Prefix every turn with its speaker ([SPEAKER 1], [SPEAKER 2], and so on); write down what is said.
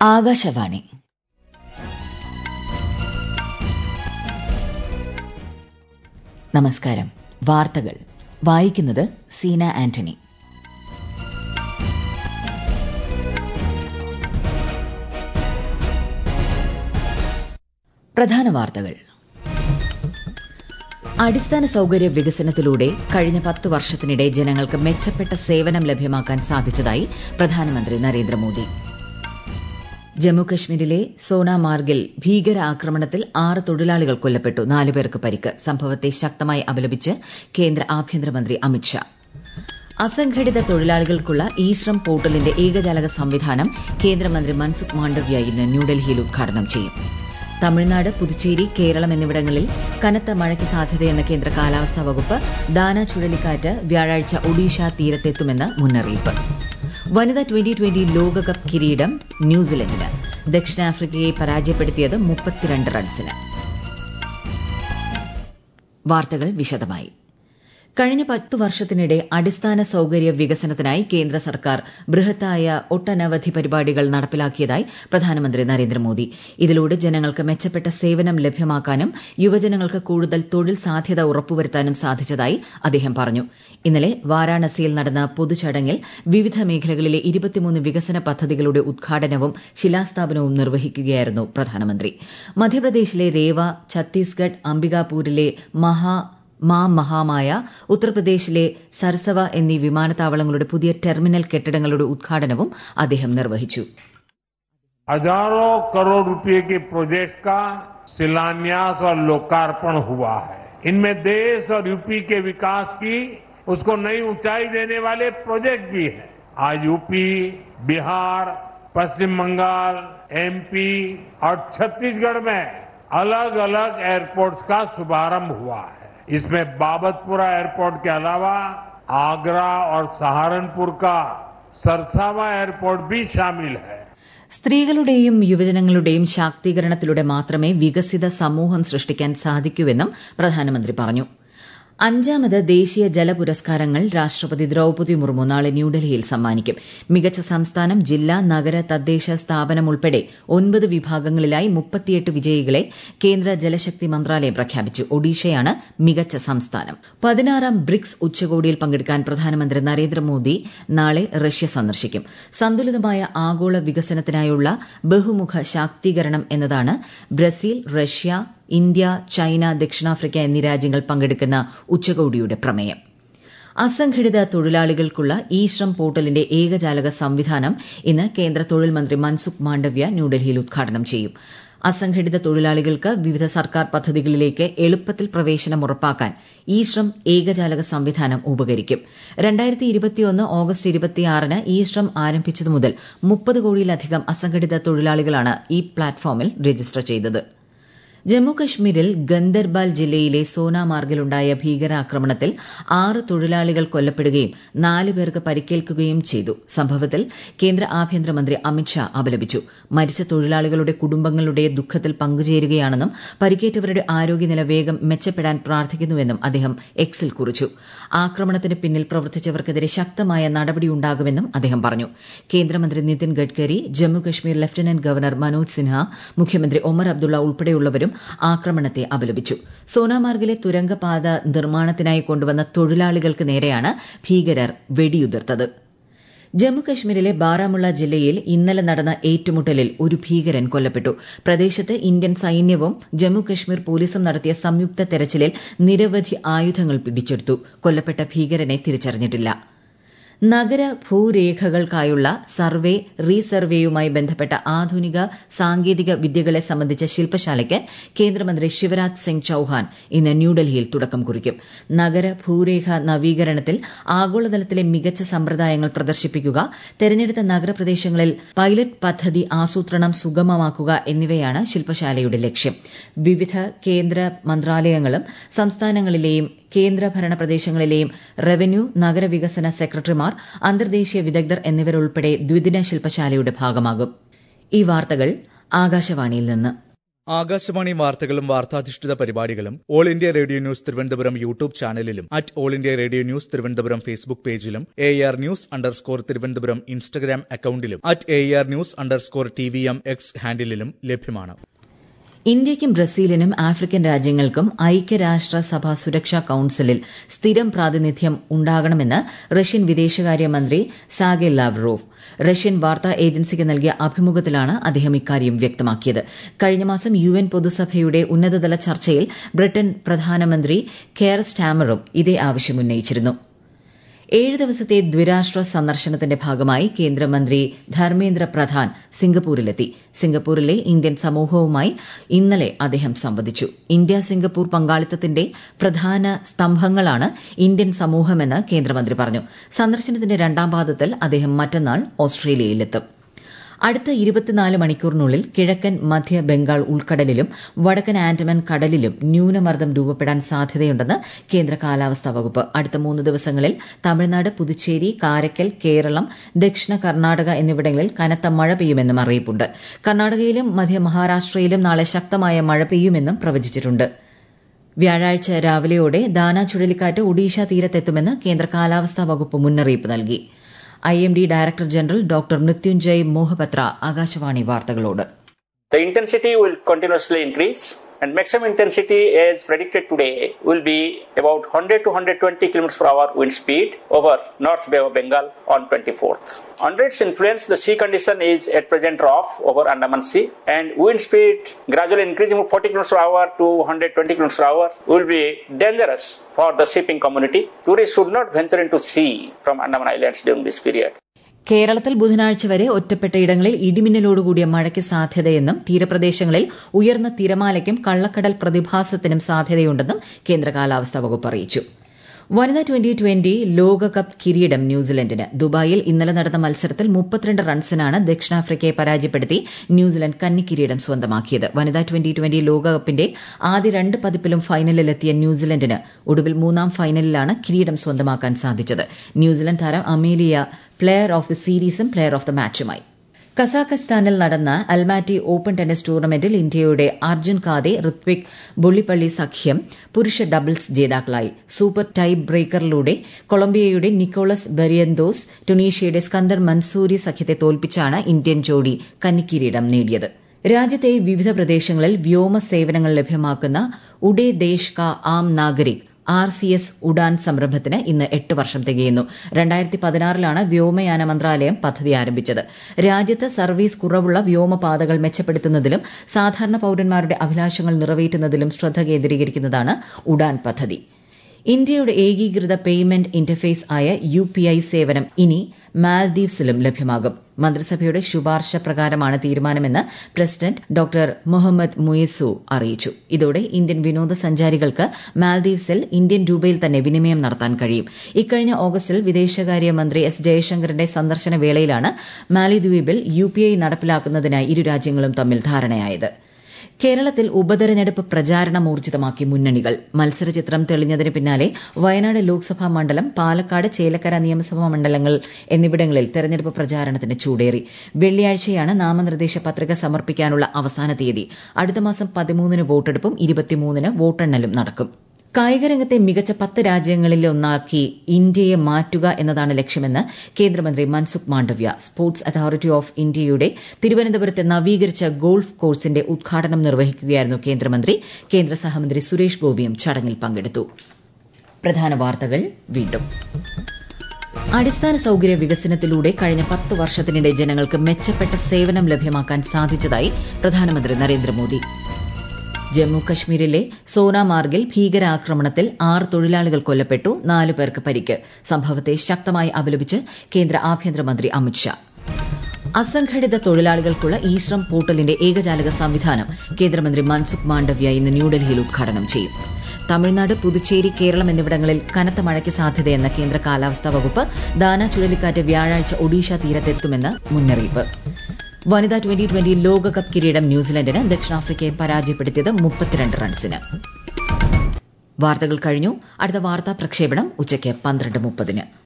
[SPEAKER 1] ആകാശവാണി നമസ്കാരം വാർത്തകൾ വായിക്കുന്നത് സീന ആന്റണി പ്രധാന വാർത്തകൾ അടിസ്ഥാന സൌകര്യ വികസനത്തിലൂടെ കഴിഞ്ഞ പത്ത് വർഷത്തിനിടെ ജനങ്ങൾക്ക് മെച്ചപ്പെട്ട സേവനം ലഭ്യമാക്കാൻ സാധിച്ചതായി പ്രധാനമന്ത്രി നരേന്ദ്രമോദി ജമ്മുകശ്മീരിലെ സോനാമാർഗിൽ ഭീകരാക്രമണത്തിൽ ആറ് തൊഴിലാളികൾ കൊല്ലപ്പെട്ടു നാല് പേർക്ക് പരിക്ക് സംഭവത്തെ ശക്തമായി അപലപിച്ച് കേന്ദ്ര ആഭ്യന്തരമന്ത്രി അമിത്ഷാ അസംഘടിത തൊഴിലാളികൾക്കുള്ള ഇ ശ്രം പോർട്ടലിന്റെ ഏകജാലക സംവിധാനം കേന്ദ്രമന്ത്രി മൻസുഖ് മാണ്ഡവ്യ ഇന്ന് ന്യൂഡൽഹിയിൽ ഉദ്ഘാടനം ചെയ്യും തമിഴ്നാട് പുതുച്ചേരി കേരളം എന്നിവിടങ്ങളിൽ കനത്ത മഴയ്ക്ക് സാധ്യതയെന്ന കേന്ദ്ര കാലാവസ്ഥാ വകുപ്പ് ദാന ചുഴലിക്കാറ്റ് വ്യാഴാഴ്ച ഒഡീഷ തീരത്തെത്തുമെന്ന് മുന്നറിയിപ്പ് വനിതാ ട്വന്റി ട്വന്റി ലോകകപ്പ് കിരീടം ന്യൂസിലൻഡിന് ദക്ഷിണാഫ്രിക്കയെ പരാജയപ്പെടുത്തിയത് മുപ്പത്തിരണ്ട് റൺസിന് വാർത്തകൾ വിശദമായി കഴിഞ്ഞ പത്തു വർഷത്തിനിടെ അടിസ്ഥാന സൌകര്യ വികസനത്തിനായി കേന്ദ്ര സർക്കാർ ബൃഹത്തായ ഒട്ടനവധി പരിപാടികൾ നടപ്പിലാക്കിയതായി പ്രധാനമന്ത്രി നരേന്ദ്രമോദി ഇതിലൂടെ ജനങ്ങൾക്ക് മെച്ചപ്പെട്ട സേവനം ലഭ്യമാക്കാനും യുവജനങ്ങൾക്ക് കൂടുതൽ തൊഴിൽ സാധ്യത ഉറപ്പുവരുത്താനും സാധിച്ചതായി അദ്ദേഹം പറഞ്ഞു ഇന്നലെ വാരാണസിയിൽ നടന്ന പൊതുചടങ്ങിൽ വിവിധ മേഖലകളിലെ ഇരുപത്തിമൂന്ന് വികസന പദ്ധതികളുടെ ഉദ്ഘാടനവും ശിലാസ്ഥാപനവും നിർവഹിക്കുകയായിരുന്നു പ്രധാനമന്ത്രി മധ്യപ്രദേശിലെ രേവ ഛത്തീസ്ഗഡ് അംബികാപൂരിലെ മഹാ മാ മഹാമായ ഉത്തർപ്രദേശിലെ സർസവ എന്നീ വിമാനത്താവളങ്ങളുടെ പുതിയ ടെർമിനൽ കെട്ടിടങ്ങളുടെ ഉദ്ഘാടനവും അദ്ദേഹം നിർവഹിച്ചു
[SPEAKER 2] हजारों करोड़ रुपए के प्रोजेक्ट्स का शिलान्यास और लोकार्पण हुआ है इनमें देश और यूपी के विकास की उसको नई ऊंचाई देने वाले प्रोजेक्ट भी हैं आज यूपी बिहार पश्चिम बंगाल एमपी और छत्तीसगढ़ में अलग अलग एयरपोर्ट्स का शुभारंभ हुआ है इसमें बाबतपुरा एयरपोर्ट के अलावा आगरा और सहारनपुर का सरसावा एयरपोर्ट भी शामिल है
[SPEAKER 1] സ്ത്രീകളുടെയും യുവജനങ്ങളുടെയും ശാക്തീകരണത്തിലൂടെ മാത്രമേ വികസിത സമൂഹം സൃഷ്ടിക്കാൻ സാധിക്കൂവെന്നും പ്രധാനമന്ത്രി പറഞ്ഞു അഞ്ചാമത് ദേശീയ ജല പുരസ്കാരങ്ങൾ രാഷ്ട്രപതി ദ്രൌപതി മുർമു നാളെ ന്യൂഡൽഹിയിൽ സമ്മാനിക്കും മികച്ച സംസ്ഥാനം ജില്ല നഗര തദ്ദേശ സ്ഥാപനം ഉൾപ്പെടെ ഒൻപത് വിഭാഗങ്ങളിലായി മുപ്പത്തിയെട്ട് വിജയികളെ കേന്ദ്ര ജലശക്തി മന്ത്രാലയം പ്രഖ്യാപിച്ചു ഒഡീഷയാണ് മികച്ച സംസ്ഥാനം പതിനാറാം ബ്രിക്സ് ഉച്ചകോടിയിൽ പങ്കെടുക്കാൻ പ്രധാനമന്ത്രി നരേന്ദ്രമോദി നാളെ റഷ്യ സന്ദർശിക്കും സന്തുലിതമായ ആഗോള വികസനത്തിനായുള്ള ബഹുമുഖ ശാക്തീകരണം എന്നതാണ് ബ്രസീൽ റഷ്യ ഇന്ത്യ ചൈന ദക്ഷിണാഫ്രിക്ക എന്നീ രാജ്യങ്ങൾ പങ്കെടുക്കുന്ന ഉച്ചകോടിയുടെ പ്രമേയം അസംഘടിത തൊഴിലാളികൾക്കുള്ള ഇ ശ്രം പോർട്ടലിന്റെ ഏകജാലക സംവിധാനം ഇന്ന് കേന്ദ്ര തൊഴിൽ മന്ത്രി മൻസുഖ് മാണ്ഡവ്യ ന്യൂഡൽഹിയിൽ ഉദ്ഘാടനം ചെയ്യും അസംഘടിത തൊഴിലാളികൾക്ക് വിവിധ സർക്കാർ പദ്ധതികളിലേക്ക് എളുപ്പത്തിൽ പ്രവേശനം ഉറപ്പാക്കാൻ ഇ ശ്രം ഏകജാലക സംവിധാനം ഉപകരിക്കും ഓഗസ്റ്റ് ഇരുപത്തിയാറിന് ഇ ശ്രം ആരംഭിച്ചതു മുതൽ മുപ്പത് കോടിയിലധികം അസംഘടിത തൊഴിലാളികളാണ് ഈ പ്ലാറ്റ്ഫോമിൽ രജിസ്റ്റർ ചെയ്തത് ജമ്മുകശ്മീരിൽ ഗന്ദർബാൽ ജില്ലയിലെ സോനാമാർഗിലുണ്ടായ ഭീകരാക്രമണത്തിൽ ആറ് തൊഴിലാളികൾ കൊല്ലപ്പെടുകയും നാല് പേർക്ക് പരിക്കേൽക്കുകയും ചെയ്തു സംഭവത്തിൽ കേന്ദ്ര ആഭ്യന്തരമന്ത്രി അമിത്ഷാ അപലപിച്ചു മരിച്ച തൊഴിലാളികളുടെ കുടുംബങ്ങളുടെ ദുഃഖത്തിൽ പങ്കുചേരുകയാണെന്നും പരിക്കേറ്റവരുടെ ആരോഗ്യനില വേഗം മെച്ചപ്പെടാൻ പ്രാർത്ഥിക്കുന്നുവെന്നും അദ്ദേഹം എക്സിൽ കുറിച്ചു ആക്രമണത്തിന് പിന്നിൽ പ്രവർത്തിച്ചവർക്കെതിരെ ശക്തമായ നടപടിയുണ്ടാകുമെന്നും അദ്ദേഹം പറഞ്ഞു കേന്ദ്രമന്ത്രി നിതിൻ ഗഡ്കരി ജമ്മുകശ്മീർ ലഫ്റ്റനന്റ് ഗവർണർ മനോജ് സിൻഹ മുഖ്യമന്ത്രി ഒമർ അബ്ദുള്ള ഉൾപ്പെടെയുള്ളവരും ആക്രമണത്തെ അപലപിച്ചു സോനാമാർഗിലെ തുരങ്കപാത നിർമ്മാണത്തിനായി കൊണ്ടുവന്ന തൊഴിലാളികൾക്ക് നേരെയാണ് ഭീകരർ വെടിയുതിർത്തത് ജമ്മുകശ്മീരിലെ ബാരാമുള്ള ജില്ലയിൽ ഇന്നലെ നടന്ന ഏറ്റുമുട്ടലിൽ ഒരു ഭീകരൻ കൊല്ലപ്പെട്ടു പ്രദേശത്ത് ഇന്ത്യൻ സൈന്യവും ജമ്മുകശ്മീർ പോലീസും നടത്തിയ സംയുക്ത തെരച്ചിലിൽ നിരവധി ആയുധങ്ങൾ പിടിച്ചെടുത്തു കൊല്ലപ്പെട്ട ഭീകരനെ തിരിച്ചറിഞ്ഞിട്ടില്ല നഗര ഭൂരേഖകൾക്കായുള്ള സർവേ റീസർവേയുമായി ബന്ധപ്പെട്ട ആധുനിക സാങ്കേതിക വിദ്യകളെ സംബന്ധിച്ച ശില്പശാലയ്ക്ക് കേന്ദ്രമന്ത്രി ശിവരാജ് സിംഗ് ചൌഹാൻ ഇന്ന് ന്യൂഡൽഹിയിൽ തുടക്കം കുറിക്കും നഗര ഭൂരേഖ നവീകരണത്തിൽ ആഗോളതലത്തിലെ മികച്ച സമ്പ്രദായങ്ങൾ പ്രദർശിപ്പിക്കുക തെരഞ്ഞെടുത്ത നഗരപ്രദേശങ്ങളിൽ പൈലറ്റ് പദ്ധതി ആസൂത്രണം സുഗമമാക്കുക എന്നിവയാണ് ശില്പശാലയുടെ ലക്ഷ്യം വിവിധ കേന്ദ്ര മന്ത്രാലയങ്ങളും സംസ്ഥാനങ്ങളിലെയും കേന്ദ്രഭരണ പ്രദേശങ്ങളിലെയും റവന്യൂ നഗരവികസന സെക്രട്ടറിമാർ അന്തർദേശീയ വിദഗ്ധർ എന്നിവരുൾപ്പെടെ ദ്വിദിന ശില്പശാലയുടെ ഭാഗമാകും ഈ വാർത്തകൾ ആകാശവാണിയിൽ നിന്ന്
[SPEAKER 3] ആകാശവാണി വാർത്തകളും വാർത്താധിഷ്ഠിത പരിപാടികളും all India radio news Thiruvananthapuram YouTube ചാനലിലും at all India radio news Thiruvananthapuram Facebook പേജിലും A R news underscore Thiruvananthapuram Instagram അക്കൌണ്ടിലും at A R news underscore T V M X ഹാൻഡിലും ലഭ്യമാണ്
[SPEAKER 1] ഇന്ത്യയ്ക്കും ബ്രസീലിനും ആഫ്രിക്കൻ രാജ്യങ്ങൾക്കും ഐക്യരാഷ്ട്ര സഭ സുരക്ഷാ കൌൺസിലിൽ സ്ഥിരം പ്രാതിനിധ്യം ഉണ്ടാകണമെന്ന് റഷ്യൻ വിദേശകാര്യമന്ത്രി സാഗെ ലാവ്റോവ് റഷ്യൻ വാർത്താ ഏജൻസിക്ക് നൽകിയ അഭിമുഖത്തിലാണ് അദ്ദേഹം ഇക്കാര്യം വ്യക്തമാക്കിയത് കഴിഞ്ഞ മാസം യു എൻ പൊതുസഭയുടെ ഉന്നതതല ചർച്ചയിൽ ബ്രിട്ടൻ പ്രധാനമന്ത്രി കെയർ സ്റ്റാമറും ഇതേ ആവശ്യം ഉന്നയിച്ചിരുന്നു ഏഴ് ദിവസത്തെ ദ്വിരാഷ്ട്ര സന്ദർശനത്തിന്റെ ഭാഗമായി കേന്ദ്രമന്ത്രി ധർമ്മേന്ദ്ര പ്രധാൻ സിംഗപ്പൂരിലെത്തി സിംഗപ്പൂരിലെ ഇന്ത്യൻ സമൂഹവുമായി ഇന്നലെ അദ്ദേഹം സംവദിച്ചു ഇന്ത്യ സിംഗപ്പൂർ പങ്കാളിത്തത്തിന്റെ പ്രധാന സ്തംഭങ്ങളാണ് ഇന്ത്യൻ സമൂഹമെന്ന് കേന്ദ്രമന്ത്രി പറഞ്ഞു സന്ദർശനത്തിന്റെ രണ്ടാം പാദത്തിൽ അദ്ദേഹം മറ്റന്നാൾ ഓസ്ട്രേലിയയിലെത്തും അടുത്ത ഇരുപത്തിനാല് മണിക്കൂറിനുള്ളിൽ കിഴക്കൻ മധ്യ ബംഗാൾ ഉൾക്കടലിലും വടക്കൻ ആൻഡമാൻ കടലിലും ന്യൂനമർദ്ദം രൂപപ്പെടാൻ സാധ്യതയുണ്ടെന്ന് കേന്ദ്ര കാലാവസ്ഥാ വകുപ്പ് അടുത്ത മൂന്ന് ദിവസങ്ങളിൽ തമിഴ്നാട് പുതുച്ചേരി കാരക്കൽ കേരളം ദക്ഷിണ കർണാടക എന്നിവിടങ്ങളിൽ കനത്ത മഴ പെയ്യുമെന്നും അറിയിപ്പുണ്ട് കർണാടകയിലും മധ്യ മഹാരാഷ്ട്രയിലും നാളെ ശക്തമായ മഴ പെയ്യുമെന്നും പ്രവചിച്ചിട്ടുണ്ട് വ്യാഴാഴ്ച രാവിലെയോടെ ദാന ചുഴലിക്കാറ്റ് ഒഡീഷ തീരത്തെത്തുമെന്ന് കേന്ദ്ര കാലാവസ്ഥാ വകുപ്പ് മുന്നറിയിപ്പ് നൽകി I M D director general doctor Mrityunjay Mohapatra Akashvani വാർത്തകളോട്
[SPEAKER 4] The intensity will continuously increase and maximum intensity as predicted today will be about 100 to 120 kilometers per hour wind speed over North Bay of Bengal on 24th. Under its influence, the sea condition is at present rough over Andaman Sea and wind speed gradually increasing from 40 kilometers per hour to 120 kilometers per hour will be dangerous for the shipping community. Tourists should not venture into sea from Andaman Islands during this period.
[SPEAKER 1] കേരളത്തിൽ ബുധനാഴ്ച വരെ ഒറ്റപ്പെട്ട ഇടങ്ങളിൽ ഇടിമിന്നലോടുകൂടിയ മഴയ്ക്ക് സാധ്യതയെന്നും തീരപ്രദേശങ്ങളിൽ ഉയർന്ന തിരമാലയ്ക്കും കള്ളക്കടൽ പ്രതിഭാസത്തിനും സാധ്യതയുണ്ടെന്നും കേന്ദ്ര കാലാവസ്ഥാ വകുപ്പ് അറിയിച്ചു വനിതാ ട്വന്റി ട്വന്റി ലോകകപ്പ് കിരീടം ന്യൂസിലൻഡിന് ദുബായിൽ ഇന്നലെ നടന്ന മത്സരത്തിൽ മുപ്പത്തിരണ്ട് റൺസിനാണ് ദക്ഷിണാഫ്രിക്കയെ പരാജയപ്പെടുത്തി ന്യൂസിലൻഡ് കന്നിക്കിരീടം സ്വന്തമാക്കിയത് വനിതാ ട്വന്റി ട്വന്റി ലോകകപ്പിന്റെ ആദ്യ രണ്ട് പതിപ്പിലും ഫൈനലിലെത്തിയ ന്യൂസിലൻഡിന് ഒടുവിൽ മൂന്നാം ഫൈനലിലാണ് കിരീടം സ്വന്തമാക്കാൻ സാധിച്ചത് ന്യൂസിലൻഡ് താരം അമേലിയ പ്ലെയർ ഓഫ് ദി സീരീസും പ്ലെയർ ഓഫ് ദി മാച്ചുമായി കസാഖസ്ഥാനിൽ നടന്ന അൽമാറ്റി ഓപ്പൺ ടെന്നീസ് ടൂർണമെന്റിൽ ഇന്ത്യയുടെ അർജുൻ കാദെ ഋത്വിക് ബുള്ളിപ്പള്ളി സഖ്യം പുരുഷ ഡബിൾസ് ജേതാക്കളായി സൂപ്പർ ടൈ ബ്രേക്കറിലൂടെ കൊളംബിയയുടെ നിക്കോളസ് ബെരിയന്തോസ് ടുണീഷ്യയുടെ സ്കന്ദർ മൻസൂരി സഖ്യത്തെ തോൽപ്പിച്ചാണ് ഇന്ത്യൻ ജോഡി കന്നിക്കിരീടം നേടിയത് രാജ്യത്തെ വിവിധ പ്രദേശങ്ങളിൽ വ്യോമ സേവനങ്ങൾ ലഭ്യമാക്കുന്ന Ude Desh ka Aam Nagrik R C S Udan സംരംഭത്തിന് ഇന്ന് എട്ട് വർഷം തികയുന്നു രണ്ടായിരത്തി പതിനാറിലാണ് വ്യോമയാന മന്ത്രാലയം പദ്ധതി ആരംഭിച്ചത് രാജ്യത്ത് സർവീസ് കുറവുള്ള വ്യോമപാതകൾ മെച്ചപ്പെടുത്തുന്നതിലും സാധാരണ പൌരന്മാരുടെ അഭിലാഷങ്ങൾ നിറവേറ്റുന്നതിലും ശ്രദ്ധ കേന്ദ്രീകരിക്കുന്നതാണ് ഉഡാൻ പദ്ധതി ഇന്ത്യയുടെ ഏകീകൃത പേയ്മെന്റ് ഇന്റർഫേസ് ആയ യു പി ഐ സേവനം ഇനി മാൽദീവ്സിലും ലഭ്യമാകും മന്ത്രിസഭയുടെ ശുപാർശ പ്രകാരമാണ് തീരുമാനമെന്ന് പ്രസിഡന്റ് ഡോക്ടർ മുഹമ്മദ് മുയസു അറിയിച്ചു ഇതോടെ ഇന്ത്യൻ വിനോദസഞ്ചാരികൾക്ക് മാൽദീവ്സിൽ ഇന്ത്യൻ രൂപയിൽ തന്നെ വിനിമയം നടത്താൻ കഴിയും ഇക്കഴിഞ്ഞ ഓഗസ്റ്റിൽ വിദേശകാര്യമന്ത്രി എസ് ജയശങ്കറിന്റെ സന്ദർശന വേളയിലാണ് മാലിദ്വീപിൽ യു പി ഐ നടപ്പിലാക്കുന്നതിനായി ഇരു രാജ്യങ്ങളും തമ്മിൽ ധാരണയായത് കേരളത്തിൽ ഉപതെരഞ്ഞെടുപ്പ് പ്രചാരണം ഊർജിതമാക്കി മുന്നണികൾ മത്സരചിത്രം തെളിഞ്ഞതിന് പിന്നാലെ വയനാട് ലോക്സഭാ മണ്ഡലം പാലക്കാട് ചേലക്കര നിയമസഭാ മണ്ഡലങ്ങൾ എന്നിവിടങ്ങളിൽ തെരഞ്ഞെടുപ്പ് പ്രചാരണത്തിന് ചൂടേറി വെള്ളിയാഴ്ചയാണ് നാമനിർദ്ദേശ പത്രിക സമർപ്പിക്കാനുള്ള അവസാന തീയതി അടുത്ത മാസം പതിമൂന്നിന് വോട്ടെടുപ്പും ഇരുപത്തിമൂന്നിന് വോട്ടെണ്ണലും നടക്കും കായികരംഗത്തെ മികച്ച പത്ത് രാജ്യങ്ങളിലൊന്നാക്കി ഇന്ത്യയെ മാറ്റുക എന്നതാണ് ലക്ഷ്യമെന്ന് കേന്ദ്രമന്ത്രി Mansukh Mandaviya sports authority of ഇന്ത്യയുടെ തിരുവനന്തപുരത്തെ നവീകരിച്ച ഗോൾഫ് കോഴ്സിന്റെ ഉദ്ഘാടനം നിർവഹിക്കുകയായിരുന്നു കേന്ദ്രമന്ത്രി കേന്ദ്ര സഹമന്ത്രി സുരേഷ് ഗോപിയും ചടങ്ങിൽ പങ്കെടുത്തു പ്രധാന വാർത്തകൾ വീണ്ടും അടിസ്ഥാന സൌകര്യ വികസനത്തിലൂടെ കഴിഞ്ഞ പത്ത് വർഷത്തിനിടെ ജനങ്ങൾക്ക് മെച്ചപ്പെട്ട സേവനം ലഭ്യമാക്കാൻ സാധിച്ചതായി പ്രധാനമന്ത്രി നരേന്ദ്രമോദി ജമ്മു കശ്മീരിലെ സോനാമാർഗിൽ ഭീകരാക്രമണത്തിൽ ആറ് തൊഴിലാളികൾ കൊല്ലപ്പെട്ടു നാല് പേർക്ക് പരിക്ക് സംഭവത്തെ ശക്തമായി അപലപിച്ച് കേന്ദ്ര ആഭ്യന്തരമന്ത്രി അമിത്ഷാ അസംഘടിത തൊഴിലാളികൾക്കുള്ള ഇ ശ്രം പോർട്ടലിന്റെ ഏകജാലക സംവിധാനം കേന്ദ്രമന്ത്രി മൻസുഖ് മാണ്ഡവ്യ ഇന്ന് ന്യൂഡൽഹിയിൽ ഉദ്ഘാടനം ചെയ്യും തമിഴ്നാട് പുതുച്ചേരി കേരളം എന്നിവിടങ്ങളിൽ കനത്ത മഴയ്ക്ക് സാധ്യതയെന്ന കേന്ദ്ര കാലാവസ്ഥാ വകുപ്പ് ദാന ചുഴലിക്കാറ്റ് വ്യാഴാഴ്ച ഒഡീഷ തീരത്തെത്തുമെന്ന് മുന്നറിയിപ്പ് വനിതാ ട്വന്റി ട്വന്റി ലോകകപ്പ് കിരീടം ന്യൂസിലൻഡിന് ദക്ഷിണാഫ്രിക്കയെ പരാജയപ്പെടുത്തിയത് മുപ്പത്തിരണ്ട് റൺസിന് വാർത്തകൾ കഴിഞ്ഞു അടുത്ത വാർത്താ പ്രക്ഷേപണം ഉച്ചയ്ക്ക് പന്ത്രണ്ട് മുപ്പതിന്